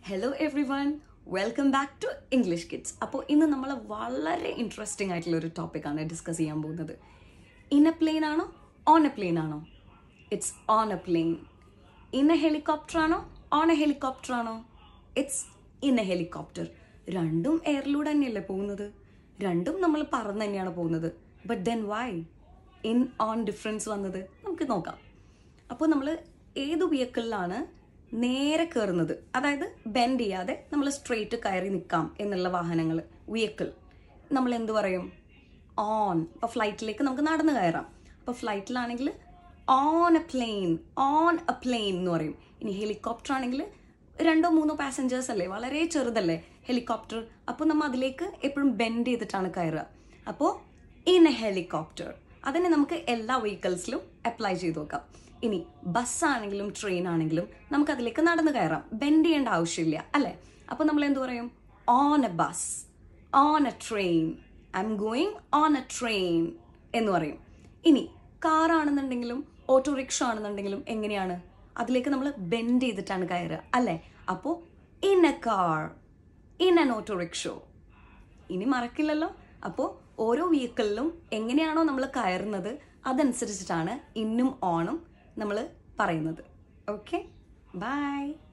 hello everyone welcome back to English kids അപ്പോൾ ഇന്ന് നമ്മൾ വളരെ ഇൻട്രസ്റ്റിംഗ് ആയിട്ടുള്ള ഒരു ടോപ്പിക്കാണ് ഡിസ്കസ് ചെയ്യാൻ പോകുന്നത് ഇൻ എ പ്ലെയിൻ ആണോ ഓൺ എ പ്ലെയിൻ ആണോ it's on a plane in a helicopter ആണോ ഓൺ എ ഹെലികോപ്റ്റർ ആണോ ഇറ്റ്സ് ഇൻ എ ഹെലികോപ്റ്റർ രണ്ടും എയറിലൂടെ തന്നെയല്ലേ പോകുന്നത് രണ്ടും നമ്മൾ പറന്ന് തന്നെയാണ് പോകുന്നത് but then why in on difference വന്നത് നമുക്ക് നോക്കാം അപ്പോൾ നമ്മൾ ഏത് വെഹിക്കിളിലാണ് നേരെ കയറുന്നത് അതായത് ബെൻഡ് ചെയ്യാതെ നമ്മൾ സ്ട്രെയിറ്റ് കയറി നിൽക്കാം എന്നുള്ള വാഹനങ്ങൾ വെഹിക്കിൾ നമ്മൾ എന്ത് പറയും ഓൺ ഇപ്പോൾ ഫ്ലൈറ്റിലേക്ക് നമുക്ക് നടന്ന് കയറാം അപ്പോൾ ഫ്ലൈറ്റിലാണെങ്കിൽ on a plane on a plane എന്ന് പറയും ഇനി ഹെലികോപ്റ്റർ ആണെങ്കിൽ രണ്ടോ മൂന്നോ പാസഞ്ചേഴ്സ് അല്ലേ വളരെ ചെറുതല്ലേ ഹെലികോപ്റ്റർ അപ്പോൾ നമ്മൾ അതിലേക്ക് എപ്പോഴും ബെൻഡ് ചെയ്തിട്ടാണ് കയറുക അപ്പോൾ ഇൻ എ ഹെലികോപ്റ്റർ അതിനെ നമുക്ക് എല്ലാ വെഹിക്കിൾസിലും അപ്ലൈ ചെയ്ത് നോക്കാം ഇനി ബസ് ആണെങ്കിലും ട്രെയിൻ ആണെങ്കിലും നമുക്ക് അതിലേക്ക് നടന്നു കയറാം ബെൻഡ് ചെയ്യേണ്ട ആവശ്യമില്ല അല്ലേ അപ്പോൾ നമ്മൾ എന്ത് പറയും on a bus on a train I'm going on a train എന്ന് പറയും ഇനി കാർ ആണെന്നുണ്ടെങ്കിലും ഓട്ടോറിക്ഷ ആണെന്നുണ്ടെങ്കിലും എങ്ങനെയാണ് അതിലേക്ക് നമ്മൾ ബെൻഡ് ചെയ്തിട്ടാണ് കയറുക അല്ലേ അപ്പോൾ in a car in an autorickshaw ഇനി മറക്കില്ലല്ലോ അപ്പോൾ ഓരോ വെഹിക്കിളിലും എങ്ങനെയാണോ നമ്മൾ കയറുന്നത് അതനുസരിച്ചിട്ടാണ് ഇന്നും ഓണും നമ്മൾ പറയുന്നത് ഓക്കെ ബൈ